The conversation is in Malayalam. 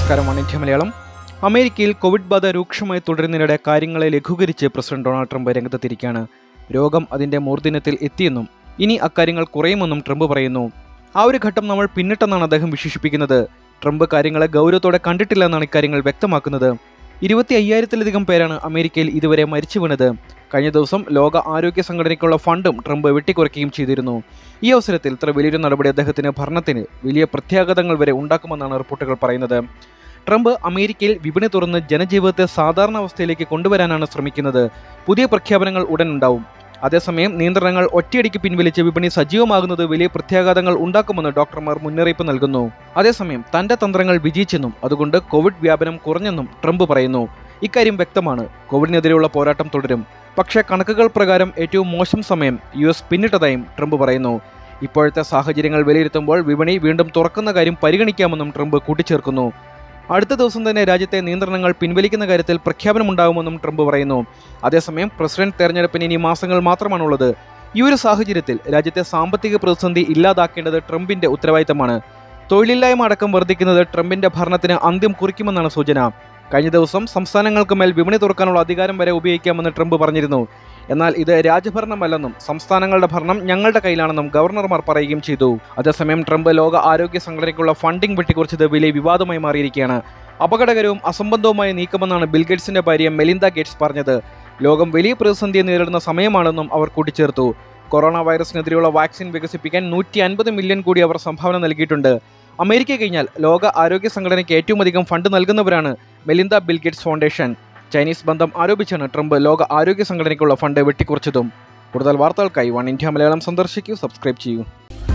നമസ്കാരം വാണിജ്യ മലയാളം അമേരിക്കയിൽ കോവിഡ് ബാധ രൂക്ഷമായി തുടരുന്നതിനിടെ കാര്യങ്ങളെ ലഘൂകരിച്ച് പ്രസിഡന്റ് ഡൊണാൾഡ് ട്രംപ് രംഗത്തെത്തിയിരിക്കുകയാണ് രോഗം അതിന്റെ മൂർധന്യത്തിൽ എത്തിയെന്നും ഇനി അക്കാര്യങ്ങൾ കുറയുമെന്നും ട്രംപ് പറയുന്നു ആ ഒരു ഘട്ടം നമ്മൾ പിന്നിട്ടെന്നാണ് അദ്ദേഹം വിശേഷിപ്പിക്കുന്നത് ട്രംപ് കാര്യങ്ങളെ ഗൗരവത്തോടെ കണ്ടിട്ടില്ല എന്നാണ് ഇക്കാര്യങ്ങൾ വ്യക്തമാക്കുന്നത് ഇരുപത്തി അയ്യായിരത്തിലധികം പേരാണ് അമേരിക്കയിൽ ഇതുവരെ മരിച്ചു വീണത് കഴിഞ്ഞ ദിവസം ലോക ആരോഗ്യ സംഘടനയ്ക്കുള്ള ഫണ്ടും ട്രംപ് വെട്ടിക്കുറയ്ക്കുകയും ചെയ്തിരുന്നു ഈ അവസരത്തിൽ ഇത്ര വലിയൊരു നടപടി അദ്ദേഹത്തിന് ഭരണത്തിന് വലിയ പ്രത്യാഘാതങ്ങൾ വരെ ഉണ്ടാക്കുമെന്നാണ് റിപ്പോർട്ടുകൾ പറയുന്നത് ട്രംപ് അമേരിക്കയിൽ വിപണി തുറന്ന് ജനജീവിതത്തെ സാധാരണ അവസ്ഥയിലേക്ക് കൊണ്ടുവരാനാണ് ശ്രമിക്കുന്നത് പുതിയ പ്രഖ്യാപനങ്ങൾ ഉടൻ ഉണ്ടാവും അതേസമയം നിയന്ത്രണങ്ങൾ ഒറ്റയടിക്ക് പിൻവലിച്ച് വിപണി സജീവമാകുന്നത് വലിയ പ്രത്യാഘാതങ്ങൾ ഉണ്ടാക്കുമെന്ന് ഡോക്ടർമാർ മുന്നറിയിപ്പ് നൽകുന്നു അതേസമയം തന്റെ തന്ത്രങ്ങൾ വിജയിച്ചെന്നും അതുകൊണ്ട് കോവിഡ് വ്യാപനം കുറഞ്ഞെന്നും ട്രംപ് പറയുന്നു ഇക്കാര്യം വ്യക്തമാണ് കോവിഡിനെതിരെയുള്ള പോരാട്ടം തുടരും പക്ഷേ കണക്കുകൾ പ്രകാരം ഏറ്റവും മോശം സമയം യു എസ് പിന്നിട്ടതായും ട്രംപ് പറയുന്നു ഇപ്പോഴത്തെ സാഹചര്യങ്ങൾ വിലയിരുത്തുമ്പോൾ വിപണി വീണ്ടും തുറക്കുന്ന കാര്യം പരിഗണിക്കാമെന്നും ട്രംപ് കൂട്ടിച്ചേർക്കുന്നു അടുത്ത ദിവസം തന്നെ രാജ്യത്തെ നിയന്ത്രണങ്ങൾ പിൻവലിക്കുന്ന കാര്യത്തിൽ പ്രഖ്യാപനമുണ്ടാകുമെന്നും ട്രംപ് പറയുന്നു അതേസമയം പ്രസിഡന്റ് തെരഞ്ഞെടുപ്പിന് ഇനി മാസങ്ങൾ മാത്രമാണുള്ളത് ഈ ഒരു സാഹചര്യത്തിൽ രാജ്യത്തെ സാമ്പത്തിക പ്രതിസന്ധി ഇല്ലാതാക്കേണ്ടത് ട്രംപിന്റെ ഉത്തരവാദിത്തമാണ് തൊഴിലില്ലായ്മ അടക്കം വർദ്ധിക്കുന്നത് ട്രംപിന്റെ ഭരണത്തിന് അന്ത്യം കുറിക്കുമെന്നാണ് സൂചന കഴിഞ്ഞ ദിവസം സംസ്ഥാനങ്ങൾക്ക് മേൽ വിപണി തുറക്കാനുള്ള അധികാരം വരെ ഉപയോഗിക്കാമെന്ന് ട്രംപ് പറഞ്ഞിരുന്നു എന്നാൽ ഇത് രാജ്യഭരണമല്ലെന്നും സംസ്ഥാനങ്ങളുടെ ഭരണം ഞങ്ങളുടെ കയ്യിലാണെന്നും ഗവർണർമാർ പറയുകയും ചെയ്തു അതേസമയം ട്രംപ് ലോക ആരോഗ്യ സംഘടനയ്ക്കുള്ള ഫണ്ടിംഗ് വെട്ടിക്കുറിച്ചത് വലിയ വിവാദമായി മാറിയിരിക്കുകയാണ് അപകടകരവും അസംബന്ധവുമായ നീക്കമെന്നാണ് ബിൽഗേറ്റ്സിന്റെ ഭാര്യ മെലിന്ദ ഗേറ്റ്സ് പറഞ്ഞത് ലോകം വലിയ പ്രതിസന്ധിയെ നേരിടുന്ന സമയമാണെന്നും അവർ കൂട്ടിച്ചേർത്തു കൊറോണ വൈറസിനെതിരെയുള്ള വാക്സിൻ വികസിപ്പിക്കാൻ നൂറ്റി അൻപത് മില്യൺ കൂടി അവർ സംഭാവന നൽകിയിട്ടുണ്ട് അമേരിക്ക കഴിഞ്ഞാൽ ലോക ആരോഗ്യ സംഘടനയ്ക്ക് ഏറ്റവും അധികം ഫണ്ട് നൽകുന്നവരാണ് മെലിന്ദ ബിൽഗേറ്റ്സ് ഫൗണ്ടേഷൻ ചൈനീസ് ബന്ധം ആരോപിച്ചാണ് ട്രംപ് ലോക ആരോഗ്യ സംഘടനയ്ക്കുള്ള ഫണ്ട് വെട്ടിക്കുറച്ചതും കൂടുതൽ വാർത്തകൾക്കായി വൺ ഇന്ത്യ മലയാളം സന്ദർശിക്കൂ സബ്സ്ക്രൈബ് ചെയ്യൂ